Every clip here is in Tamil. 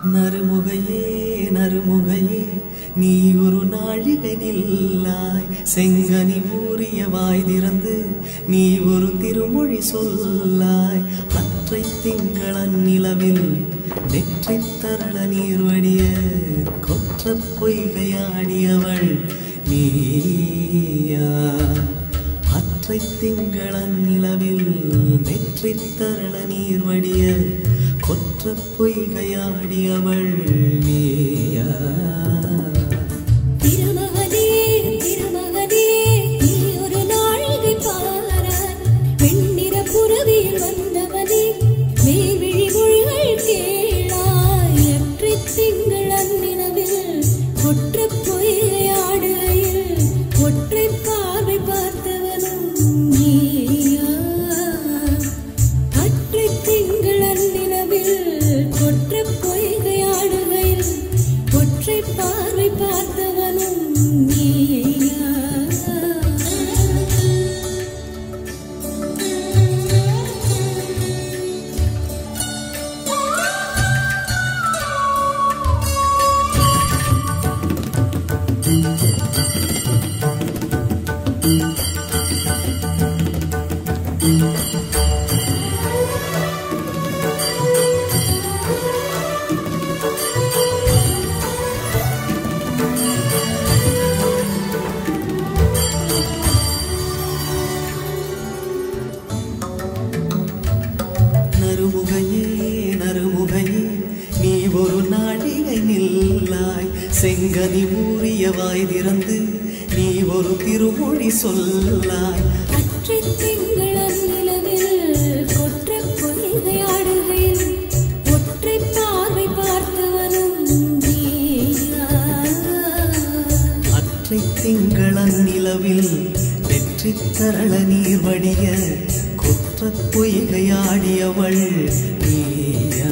நறுமுகையே நறுமுகையே நீ ஒரு நாழிகை நில்லாய் செங்கனி ஊறிய வாய் திறந்து நீ ஒரு திருமொழி சொல்லாய் அற்றை திங்களன் நிலவில் நெற்றி தரள நீர் வடிய கொற்ற பொய்கையாடியவள் நீயா அற்றை திங்களன் நிலவில் நெற்றி தரள நீர் வடிய கொற்ற பொய்கையாடியவள் நீயா திருமகனே திருமகனே நீ ஒரு நாழிகை பாராய் வெண்ணிற புறவியில் வந்தவனே மேவிழி மொழிகள் கேளாய் அற்றை திங்கள் அந்நிலவில் ஒற்ற பொய்கையாடுகையில் ஒற்றை பார்வை பார்த்தவனும் நீயா அற்றை திங்கள் அந்நிலவில் ஒற்ற பொய்கையாடுகையில் ஒற்றை பார்வை பார்த்தவனும் நீயா நறுமுகையே நறுமுகையே நீ ஒரு நாழிகை நில்லாய் செங்கனி ஊறிய வாய் திறந்து நீ ஒரு திருமொழி சொல்லாய் அற்றை திங்கள் அந்நிலவில் கொற்ற பொய்கையாடுகையில் ஒற்றை பார்வை பார்த்தவனும் நீயா அற்றை திங்களன் நிலவில் வெற்றி தரள நீர் வடிய குற்ற பொய்கையாடியவள் நீயா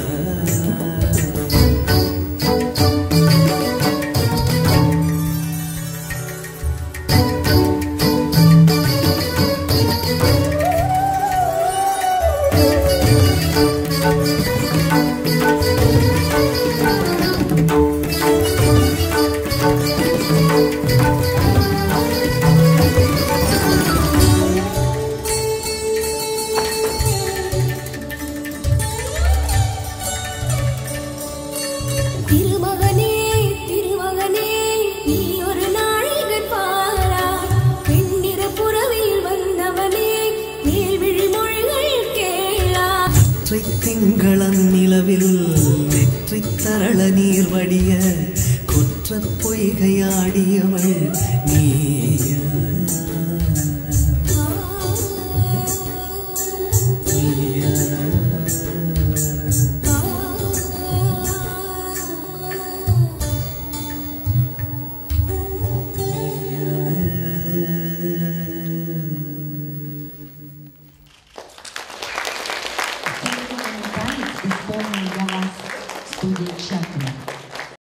திருமகனே திருமகனே நீ ஒரு நாழிகை பாராய் வெண்ணிற புறவியில் வந்தவனே மேல்விழி மொழிகள் கேளா ஒற்றை திங்களன் நிலவில் வெற்றி தரள நீர் வடிய குற்ற பொய்கையாடியவள் நீயா நீயா исполнил для вас студия Чакра.